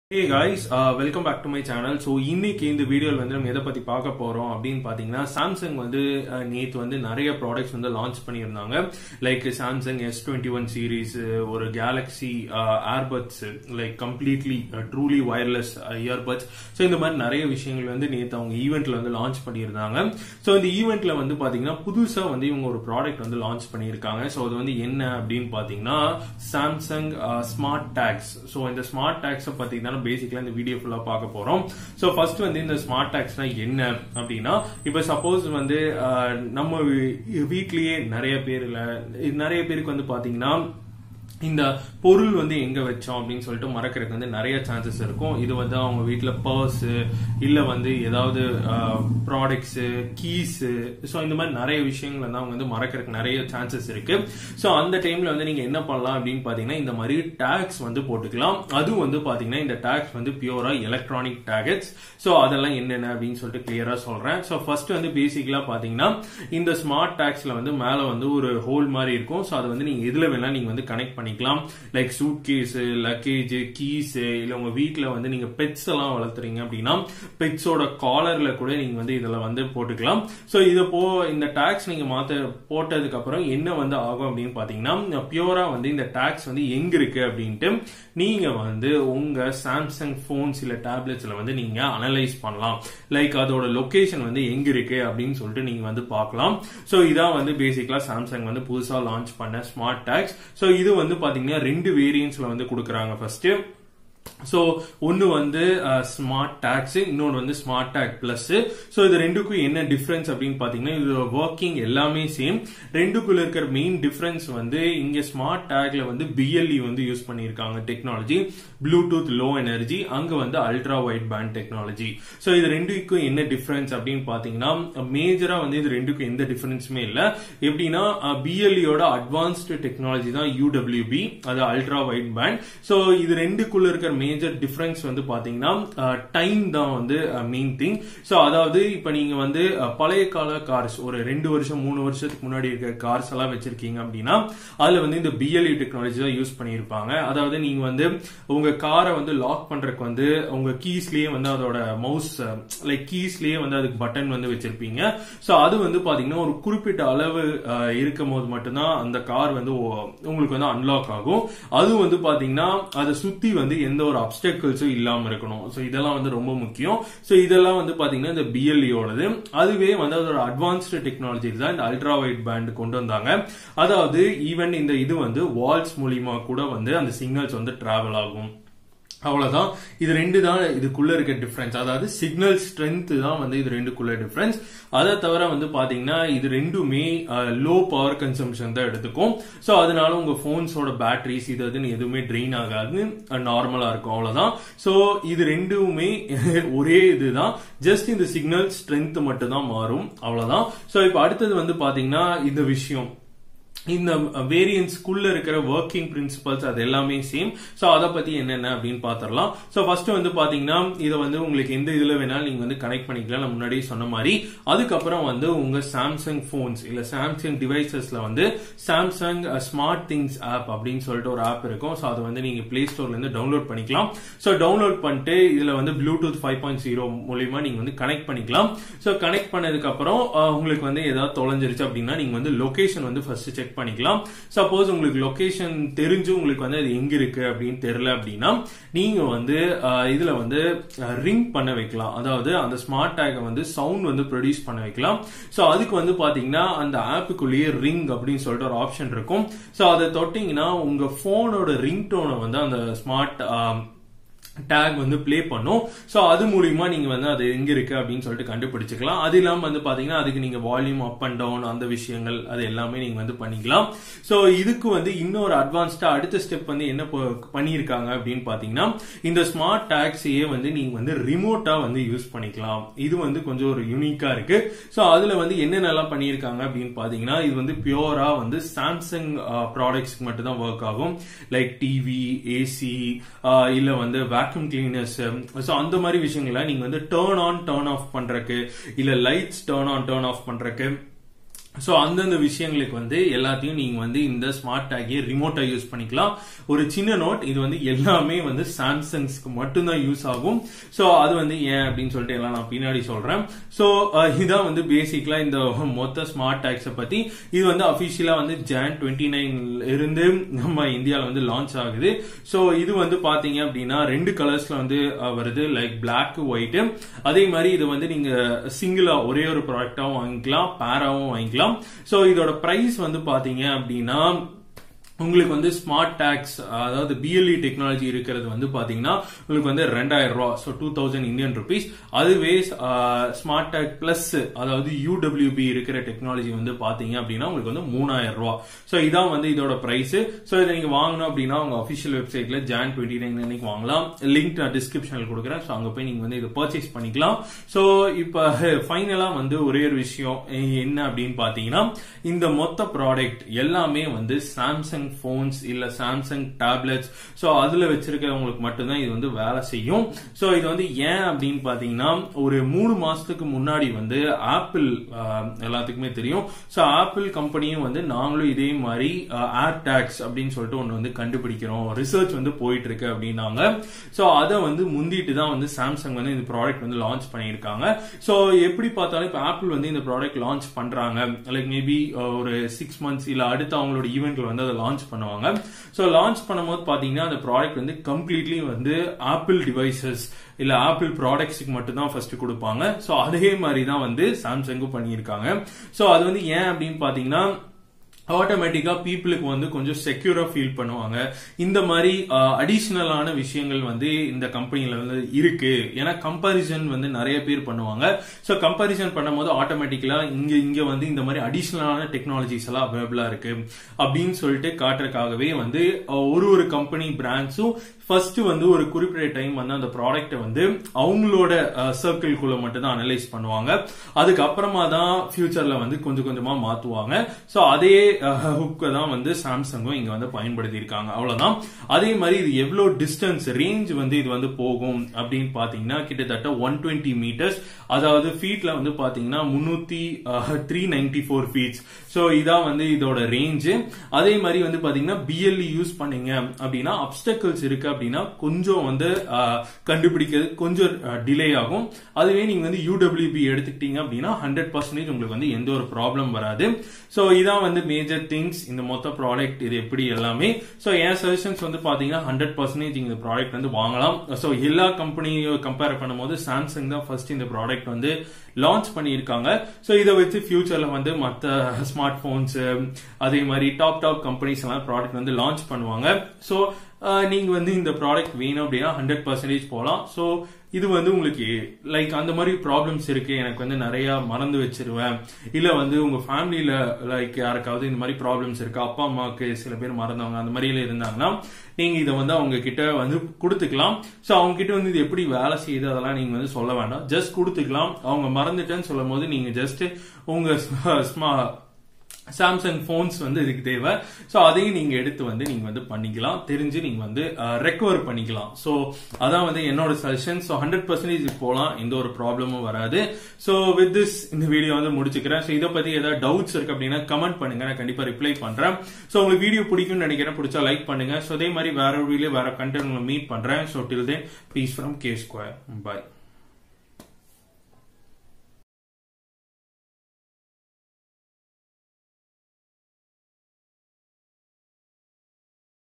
hey guys welcome back to my channel so இன்னைக்கு இந்த வீடியோவில் வந்து நம்ம எதை பத்தி பார்க்க போறோம் அப்படின்னு பாத்தீங்கன்னா சாம்சங் வந்து uh, நேத்து வந்து நிறைய ப்ராடக்ட்ஸ் வந்து லான்ச் பண்ணியிருந்தாங்க like Samsung S twenty one series ஒரு Galaxy earbuds like completely truly wireless earbuds so இந்த மாதிரி நிறைய விஷயங்கள் வந்து நேத்து அவங்க ஈவெண்ட்ல வந்து லான்ச் பண்ணியிருந்தாங்க ஸோ இந்த ஈவெண்ட்ல வந்து பாத்தீங்கன்னா புதுசா வந்து இவங்க ஒரு ப்ராடக்ட் வந்து லான்ச் பண்ணியிருக்காங்க ஸோ அது வந்து என்ன அப்படின்னு பாத்தீங்கன்னா சாம்சங் ஸ்மார்ட் டேக்ஸ் ஸோ இந்த ஸ்மார்ட் டேக்ஸை பத்தி தான் பேசிக்கலா இந்த வீடியோ ஃபுல்லா பார்க்க போறோம் ஸோ ஃபர்ஸ்ட் வந்து இந்த ஸ்மார்ட் டேக்ஸ்னா என்ன அப்படின்னா இப்போ சப்போஸ் வந்து அஹ், நம்ம வீ- வீட்லயே நிறைய பேர்ல நிறைய பேருக்கு வந்து பாத்தீங்கன்னா இந்த பொருள் வந்து எங்க வச்சோம் அப்படின்னு சொல்லிட்டு மறக்கிறதுக்கு வந்து நிறைய சான்சஸ் இருக்கும் இது வந்து அவங்க வீட்ல பர்ஸ் இல்ல வந்து ஏதாவது ப்ராடக்ட்ஸ் கீஸ் ஸோ இந்த மாதிரி நிறைய விஷயங்கள் வந்து அவங்க வந்து மறக்கிறதுக்கு நிறைய சான்சஸ் இருக்கு ஸோ அந்த டைம்ல வந்து நீங்க என்ன பண்ணலாம் அப்படின்னு பாத்தீங்கன்னா இந்த மாதிரி டேக்ஸ் வந்து போட்டுக்கலாம் அதுவும் வந்து பாத்தீங்கன்னா இந்த டேக்ஸ் வந்து பியூரா எலக்ட்ரானிக் டேகட்ஸ் ஸோ அதெல்லாம் என்னென்ன அப்படின்னு சொல்லிட்டு கிளியரா சொல்றேன் ஸோ ஃபர்ஸ்ட் வந்து பேசிக்கலா பாத்தீங்கன்னா இந்த ஸ்மார்ட் டேக்ஸ்ல வந்து மேல வந்து ஒரு ஹோல் மாதிரி இருக்கும் ஸோ அதை வந்து நீங்க எதுல வேணா நீங்க வந்து கனெக்ட் பண்ணிக்கலாம் like suitcase luggage keys இல்ல உங்க வீட்ல வந்து நீங்க பெட்ஸ் எல்லாம் வளர்த்துறீங்க அப்படின்னா பெட்ஸோட காலர்ல கூட நீங்க வந்து இதுல வந்து போட்டுக்கலாம் ஸோ இதை போ இந்த டாக்ஸ் நீங்க மாத்த போட்டதுக்கு அப்புறம் என்ன வந்து ஆகும் அப்படின்னு பாத்தீங்கன்னா பியூரா வந்து இந்த டாக்ஸ் வந்து எங்க இருக்கு அப்படின்ட்டு நீங்க வந்து உங்க சாம்சங் போன்ஸ் இல்ல டேப்லெட்ஸ்ல வந்து நீங்க அனலைஸ் பண்ணலாம் லைக் அதோட லொகேஷன் வந்து எங்க இருக்கு அப்படின்னு சொல்லிட்டு நீங்க வந்து பார்க்கலாம் சோ இதான் வந்து பேசிக்கலா சாம்சங் வந்து புதுசா லான்ச் பண்ண ஸ்மார்ட் டாக்ஸ் சோ இது வந்து பாத்தீங்கன்னா ரெண்டு வேரியன்ட்ஸ்ல வந்து கொடுக்குறாங்க ஃபர்ஸ்ட் சோ ஒன்னு வந்து ஸ்மார்ட் டாக்ஸ் இன்னொன்னு வந்து ஸ்மார்ட் டாக் பிளஸ் சோ இது ரெண்டுக்கும் என்ன டிஃபரன்ஸ் அப்படின்னு பாத்தீங்கன்னா இது ஒர்க்கிங் எல்லாமே சேம் ரெண்டுக்குள்ள இருக்கிற மெயின் டிஃபரன்ஸ் வந்து இங்க ஸ்மார்ட் டாக்ல வந்து பிஎல்இ வந்து யூஸ் பண்ணியிருக்காங்க டெக்னாலஜி ப்ளூடூத் லோ எனர்ஜி அங்க வந்து ultra wide band technology so இது ரெண்டுக்கும் என்ன டிஃபரன்ஸ் அப்படின்னு பாத்தீங்கன்னா மேஜரா வந்து இது ரெண்டுக்கும் எந்த டிஃபரன்ஸுமே இல்ல எப்படின்னா பிஎல்இயோட அட்வான்ஸ்டு டெக்னாலஜி தான் யூடபிள்யூபி அது அல்ட்ரா வைட் பேண்ட் சோ இது ரெண்டுக்குள்ள இருக்கிற மேஜர் டிஃபரன்ஸ் வந்து பாத்தீங்கன்னா டைம் தான் வந்து மெயின் திங் சோ அதாவது இப்ப நீங்க வந்து அஹ், பழைய கால கார்ஸ் ஒரு ரெண்டு வருஷம் மூணு வருஷத்துக்கு முன்னாடி இருக்கிற கார்ஸ் எல்லாம் வச்சிருக்கீங்க அப்படின்னா அதுல வந்து இந்த பிஎல்இ டெக்னாலஜி தான் யூஸ் பண்ணியிருப்பாங்க அதாவது நீங்க வந்து உங்க காரை வந்து லாக் பண்றதுக்கு வந்து உங்க கீஸ்லயே வந்து அதோட மவுஸ் லைக் கீஸ்லயே வந்து அதுக்கு பட்டன் வந்து வச்சிருப்பீங்க சோ அது வந்து பாத்தீங்கன்னா ஒரு குறிப்பிட்ட அளவு அஹ், இருக்கும் போது மட்டும்தான் அந்த கார் வந்து ஓ- உங்களுக்கு வந்து அன்லாக் ஆகும் அது வந்து பாத்தீங்கன்னா அதை சுத்தி வந்து எந்த ஒரு அப்டக்கிள்ஸும் இல்லாம இருக்கணும் சோ இதெல்லாம் வந்து ரொம்ப முக்கியம் சோ இதெல்லாம் வந்து பாத்தீங்கன்னா இந்த பிஎல்இயோடது அதுவே வந்து அதோட அட்வான்ஸ்டு டெக்னாலஜி தான் இந்த அல்ட்ரா வைட் பேண்ட் கொண்டு வந்தாங்க அதாவது ஈவன் இந்த இது வந்து வால்ஸ் மூலியமா கூட வந்து அந்த சிக்னல்ஸ் வந்து டிராவல் ஆகும் அவ்வளவுதான் இது ரெண்டு தான் இதுக்குள்ள இருக்க டிஃபரன்ஸ் அதாவது சிக்னல் ஸ்ட்ரென்த் தான் வந்து இது ரெண்டுக்குள்ள டிஃபரன்ஸ் அதை தவிர வந்து பாத்தீங்கன்னா இது ரெண்டுமே லோ பவர் கன்சம்ஷன் தான் எடுத்துக்கும் சோ அதனால உங்க போன்ஸோட பேட்டரிஸ் இது அதுன்னு எதுவுமே ட்ரெயின் ஆகாது நார்மலா இருக்கும் அவ்வளவுதான் சோ இது ரெண்டுமே ஒரே இதுதான் ஜஸ்ட் இந்த சிக்னல் ஸ்ட்ரென்த் மட்டும் தான் மாறும் அவ்வளவுதான் சோ இப்போ அடுத்தது வந்து பாத்தீங்கன்னா இந்த விஷயம் இந்த வேரியன்ஸ்குள்ள இருக்கிற ஒர்க்கிங் பிரின்சிபல்ஸ் அது எல்லாமே சேம் சோ அதை பத்தி என்னென்ன அப்படின்னு பாத்திரலாம் சோ ஃபர்ஸ்ட் வந்து பாத்தீங்கன்னா இதை வந்து உங்களுக்கு எந்த இதுல வேணாலும் நீங்க வந்து கனெக்ட் பண்ணிக்கலாம் நான் முன்னாடியே சொன்ன மாதிரி அதுக்கப்புறம் வந்து உங்க சாம்சங் போன்ஸ் இல்ல சாம்சங் டிவைசஸ்ல வந்து சாம்சங் ஸ்மார்ட் திங்ஸ் ஆப் அப்படின்னு சொல்லிட்டு ஒரு ஆப் இருக்கும் சோ அதை வந்து நீங்க பிளே ஸ்டோர்ல இருந்து டவுன்லோட் பண்ணிக்கலாம் சோ டவுன்லோட் பண்ணிட்டு இதுல வந்து ப்ளூடூத் ஃபைவ் பாயிண்ட் ஜீரோ மூலியமா நீங்க வந்து கனெக்ட் பண்ணிக்கலாம் சோ கனெக்ட் பண்ணதுக்கு அப்புறம் அஹ், உங்களுக்கு வந்து ஏதாவது தொலைஞ்சிருச்சு அப்படின்னா நீங்க வந்து லொகேஷன் வந்து ஃபர்ஸ்ட் செக் பண்ணிக்கலாம் சப்போஸ் உங்களுக்கு லொகேஷன் தெரிஞ்சு உங்களுக்கு வந்து அது எங்க இருக்கு அப்படின்னு தெரியல அப்படின்னா நீங்க வந்து அஹ், இதுல வந்து ரிங் பண்ண வைக்கலாம் அதாவது அந்த ஸ்மார்ட் டேக்கை வந்து சவுண்ட் வந்து ப்ரொடியூஸ் பண்ண வைக்கலாம் சோ அதுக்கு வந்து பாத்தீங்கன்னா அந்த ஆப்புக்குள்ளேயே ரிங் அப்படின்னு சொல்லிட்டு ஒரு ஆப்ஷன் இருக்கும் சோ அதை தொட்டீங்கன்னா உங்க போனோட ரிங் டோனை வந்து அந்த ஸ்மார்ட் டேக் வந்து ப்ளே பண்ணும் சோ அது மூலியமா நீங்க வந்து அது எங்க இருக்கு அப்படின்னு சொல்லிட்டு கண்டுபிடிச்சுக்கலாம் அது இல்லாம வந்து பாத்தீங்கன்னா அதுக்கு நீங்க வால்யூம் அப் அண்ட் டவுன் அந்த விஷயங்கள் அது எல்லாமே நீங்க வந்து பண்ணிக்கலாம் சோ இதுக்கு வந்து இன்னொரு அட்வான்ஸ்டா அடுத்த ஸ்டெப் வந்து என்ன ப- பண்ணியிருக்காங்க அப்படின்னு பாத்தீங்கன்னா இந்த ஸ்மார்ட் டாக்ஸியே வந்து நீங்க வந்து ரிமோட்டா வந்து யூஸ் பண்ணிக்கலாம் இது வந்து கொஞ்சம் ஒரு யூனிக்கா இருக்கு சோ அதுல வந்து என்னென்னலாம் பண்ணியிருக்காங்க அப்படின்னு பாத்தீங்கன்னா இது வந்து பியூரா வந்து சாம்சங் ப்ராடக்ட்ஸ்க்கு மட்டும் தான் ஒர்க் ஆகும் லைக் டிவி ஏசி இல்ல வந்து வேக்யூம் கிளீனர்ஸ் ஸோ அந்த மாதிரி விஷயங்களை நீங்க வந்து டேர்ன் ஆன் டேர்ன் ஆஃப் பண்றதுக்கு இல்ல lights turn on turn off பண்றதுக்கு ஸோ அந்தந்த விஷயங்களுக்கு வந்து எல்லாத்தையும் நீங்க வந்து இந்த ஸ்மார்ட் டேக்கே ரிமோட்டா யூஸ் பண்ணிக்கலாம் ஒரு சின்ன நோட் இது வந்து எல்லாமே வந்து சாம்சங்ஸ்க்கு மட்டும்தான் யூஸ் ஆகும் ஸோ அது வந்து ஏன் அப்படின்னு சொல்லிட்டு எல்லாம் நான் பின்னாடி சொல்றேன் ஸோ இதான் வந்து பேசிக்கலா இந்த மொத்த ஸ்மார்ட் டேக்ஸை பத்தி இது வந்து அபிஷியலா வந்து ஜான் டுவெண்ட்டி நைன்ல இருந்து நம்ம இந்தியாவில் வந்து லான்ச் ஆகுது ஸோ இது வந்து பாத்தீங்க அப்படின்னா ரெண்டு கலர்ஸ்ல வந்து அஹ், வருது லைக் பிளாக் ஒயிட் அதே மாதிரி இது வந்து நீங்க சிங்கிளா ஒரே ஒரு ப்ராடக்டாவும் வாங்கிக்கலாம் பேராவும் வாங்கிக்கலாம் ஸோ இதோட பிரைஸ் வந்து பாத்தீங்க அப்படின்னா உங்களுக்கு வந்து ஸ்மார்ட் டேக்ஸ் அதாவது பிஎல்இ டெக்னாலஜி இருக்கிறது வந்து பாத்தீங்கன்னா உங்களுக்கு வந்து ரெண்டாயிரம் ரூபா so two thousand Indian rupees அதுவே ஸ்மார்ட் டேக் பிளஸ் அதாவது யூடபிள்யூபி இருக்கிற டெக்னாலஜி வந்து பாத்தீங்க அப்படின்னா உங்களுக்கு வந்து மூணாயிரம் ரூபா ஸோ இதான் வந்து இதோட பிரைஸ் ஸோ இதை நீங்க வாங்கணும் அப்படின்னா உங்க அஃபிஷியல் வெப்சைட்ல ஜான் டுவெண்ட்டி நைன் அன்னைக்கு வாங்கலாம் லிங்க் நான் டிஸ்கிரிப்ஷனில் கொடுக்குறேன் ஸோ அங்க போய் நீங்க வந்து இதை பர்ச்சேஸ் பண்ணிக்கலாம் ஸோ இப்போ ஃபைனலா வந்து ஒரே ஒரு விஷயம் என்ன அப்படின்னு பாத்தீங்கன்னா இந்த மொத்த ப்ராடக்ட் எல்லாமே வந்து சாம்சங் போன்ஸ் இல்ல சாம்சங் டேப்லெட்ஸ் ஸோ அதுல வச்சிருக்கிறவங்களுக்கு மட்டும்தான் இது வந்து வேலை செய்யும் ஸோ இது வந்து ஏன் அப்படின்னு பாத்தீங்கன்னா ஒரு மூணு மாசத்துக்கு முன்னாடி வந்து ஆப்பிள் எல்லாத்துக்குமே தெரியும் ஸோ ஆப்பிள் கம்பெனியும் வந்து நாங்களும் இதே மாதிரி ஏர் டேக்ஸ் அப்படின்னு சொல்லிட்டு ஒன்று வந்து கண்டுபிடிக்கிறோம் ரிசர்ச் வந்து போயிட்டு இருக்கு அப்படின்னாங்க ஸோ அதை வந்து முந்திட்டு தான் வந்து சாம்சங் வந்து இந்த ப்ராடக்ட் வந்து லான்ச் பண்ணியிருக்காங்க ஸோ எப்படி பார்த்தாலும் இப்போ ஆப்பிள் வந்து இந்த ப்ராடக்ட் லான்ச் பண்றாங்க லைக் மேபி ஒரு சிக்ஸ் மந்த்ஸ் இல்ல அடுத்து அவங்களோட ஈவெண்ட்ல வந்து அதை லான்ச் பண்ணுவாங்க ஸோ லான்ச் பண்ணும்போது பாத்தீங்கன்னா அந்த ப்ராடக்ட் வந்து கம்ப்ளீட்லி வந்து ஆப்பிள் டிவைசஸ் இல்ல ஆப்பிள் ப்ராடக்ட்ஸ்க்கு மட்டும் தான் ஃபர்ஸ்ட் கொடுப்பாங்க ஸோ அதே மாதிரி தான் வந்து சாம்சங்கும் பண்ணியிருக்காங்க ஸோ அது வந்து ஏன் அப்படின்னு பாத்தீங்கன்னா ஆட்டோமேட்டிக்கா பீப்புளுக்கு வந்து கொஞ்சம் செக்யூரா ஃபீல் பண்ணுவாங்க இந்த மாதிரி அடிஷ்னலான விஷயங்கள் வந்து இந்த கம்பெனில வந்து இருக்கு ஏன்னா கம்பாரிசன் வந்து நிறைய பேர் பண்ணுவாங்க ஸோ கம்பாரிசன் பண்ணும்போது ஆட்டோமேட்டிக்கலா இங்க இங்க வந்து இந்த மாதிரி அடிஷ்னலான டெக்னாலஜிஸ் எல்லாம் அவைலபிளா இருக்கு அப்படின்னு சொல்லிட்டு காட்டுறதுக்காகவே வந்து அஹ், ஒரு ஒரு கம்பெனி பிராண்ட்ஸும் ஃபர்ஸ்ட் வந்து ஒரு குறிப்பிட்ட டைம் வந்து அந்த ப்ராடக்ட்டை வந்து அவங்களோட சர்க்கிள்குள்ள மட்டும் தான் அனலைஸ் பண்ணுவாங்க அதுக்கப்புறமா தான் ஃபியூச்சர்ல வந்து கொஞ்சம் கொஞ்சமா மாத்துவாங்க ஸோ அதே ஹுக்கை தான் வந்து சாம்சங்கும் இங்க வந்து பயன்படுத்தி இருக்காங்க அவ்வளவுதான் அதே மாதிரி இது எவ்வளவு டிஸ்டன்ஸ் ரேஞ்ச் வந்து இது வந்து போகும் அப்படின்னு பாத்தீங்கன்னா கிட்டத்தட்ட ஒன் டுவெண்ட்டி மீட்டர்ஸ் அதாவது ஃபீட்ல வந்து பாத்தீங்கன்னா முன்னூத்தி three ninety four feets so இதான் வந்து இதோட ரேஞ்சு அதே மாதிரி வந்து பாத்தீங்கன்னா பிஎல்இ யூஸ் பண்ணீங்க அப்படின்னா அப்டக்கல்ஸ் இருக்கு அப்படின்னா கொஞ்சம் வந்து அஹ், கண்டுபிடிக்கிறது கொஞ்சம் டிலே ஆகும் அதுவே நீங்க வந்து யூடபிள்யூபி எடுத்துக்கிட்டீங்க அப்படின்னா ஹண்ட்ரட் பர்சன்டேஜ் உங்களுக்கு வந்து எந்த ஒரு ப்ராப்ளம் வராது ஸோ இதான் வந்து மேஜர் திங்ஸ் இந்த மொத்த ப்ராடக்ட் இது எப்படி எல்லாமே ஸோ என் சஜஷன்ஸ் வந்து பாத்தீங்கன்னா ஹண்ட்ரட் பர்சன்டேஜ் இந்த ப்ராடக்ட் வந்து வாங்கலாம் ஸோ எல்லா கம்பெனியும் கம்பேர் பண்ணும்போது சாம்சங் தான் ஃபர்ஸ்ட் இந்த ப்ராடக்ட் வந்து லான்ச் பண்ணியிருக்காங்க ஸோ இதை வச்சு ஃபியூச்சர்ல வந்து மற்ற ஸ்மார்ட் போன்ஸ் அதே மாதிரி டாப் டாப் கம்பெனிஸ் எல்லாம் ப்ராடக்ட் வந்து லான்ச் பண்ணுவாங்க ஸோ நீங்க வந்து இந்த ப்ராடக்ட் வேணும் அப்படின்னா ஹண்ட்ரட் பர்சன்டேஜ் போகலாம் ஸோ இது வந்து உங்களுக்கு லைக் அந்த மாதிரி ப்ராப்ளம்ஸ் இருக்கு எனக்கு வந்து நிறைய மறந்து வச்சிருவேன் இல்ல வந்து உங்க ஃபேமிலியில லைக் யாருக்காவது இந்த மாதிரி ப்ராப்ளம்ஸ் இருக்கு அப்பா அம்மாவுக்கு சில பேர் மறந்தவங்க அந்த மாதிரி இருந்தாங்கன்னா நீங்க இதை வந்து அவங்க கிட்ட வந்து கொடுத்துக்கலாம் ஸோ அவங்க கிட்ட வந்து இது எப்படி வேலை செய்யுது அதெல்லாம் நீங்க வந்து சொல்ல வேண்டாம் ஜஸ்ட் கொடுத்துக்கலாம் அவங்க மறந்துட்டேன்னு சொல்லும் போது நீங்க ஜஸ்ட் உங்க ஸ்மா சாம்சங் போன்ஸ் வந்து இதுக்கு தேவை ஸோ அதையும் நீங்க எடுத்து வந்து நீங்க வந்து பண்ணிக்கலாம் தெரிஞ்சு நீங்க வந்து ரெக்கவர் பண்ணிக்கலாம் ஸோ அதான் வந்து என்னோட சஜஷன் ஸோ ஹண்ட்ரட் பர்சன்டேஜ் போகலாம் எந்த ஒரு ப்ராப்ளமும் வராது ஸோ வித் திஸ் இந்த வீடியோ வந்து முடிச்சுக்கிறேன் ஸோ இதை பத்தி ஏதாவது டவுட்ஸ் இருக்கு அப்படின்னா கமெண்ட் பண்ணுங்க நான் கண்டிப்பா ரிப்ளை பண்றேன் ஸோ உங்களுக்கு வீடியோ பிடிக்கும்னு நினைக்கிறேன் பிடிச்சா லைக் பண்ணுங்க ஸோ அதே மாதிரி வேற ஒரு வீடியோ வேற கண்டென்ட் மீட் பண்றேன் so till then peace from K square bye